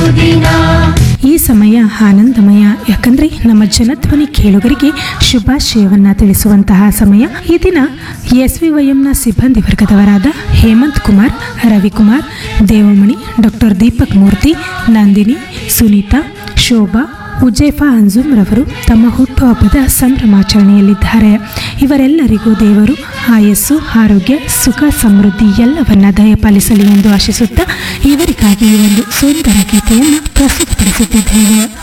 ಸುದಿನ ಈ ಸಮಯ ಆನಂದಮಯ ಯಾಕಂದ್ರೆ ನಮ್ಮ ಜನಧ್ವನಿ ಕೇಳುಗರಿಗೆ ಶುಭಾಶಯವನ್ನ ತಿಳಿಸುವಂತಹ ಸಮಯ ಈ ದಿನ ಎಸ್ ವಿ ವೈಎಂನ ಸಿಬ್ಬಂದಿ ವರ್ಗದವರಾದ ಹೇಮಂತ್ ಕುಮಾರ್ ರವಿಕುಮಾರ್ ದೇವಮಣಿ ಡಾಕ್ಟರ್ ದೀಪಕ್ ಮೂರ್ತಿ ನಂದಿನಿ ಸುನೀತಾ ಶೋಭಾ ಉಜೇಫಾ ಅಂಜುಮ್ ರವರು ತಮ್ಮ ಹುಟ್ಟುಹಬ್ಬದ ಸಂಭ್ರಮಾಚರಣೆಯಲ್ಲಿದ್ದಾರೆ ಇವರೆಲ್ಲರಿಗೂ ದೇವರು ಆಯಸ್ಸು ಆರೋಗ್ಯ ಸುಖ ಸಮೃದ್ಧಿ ಎಲ್ಲವನ್ನ ದಯಪಾಲಿಸಲಿ ಎಂದು ಆಶಿಸುತ್ತಾ ಇವರಿಗಾಗಿ ಈ ಒಂದು ಸುಂದರ ಗೀತೆಯನ್ನು ಪ್ರಸ್ತುತಪಡಿಸುತ್ತಿದ್ದೇವೆ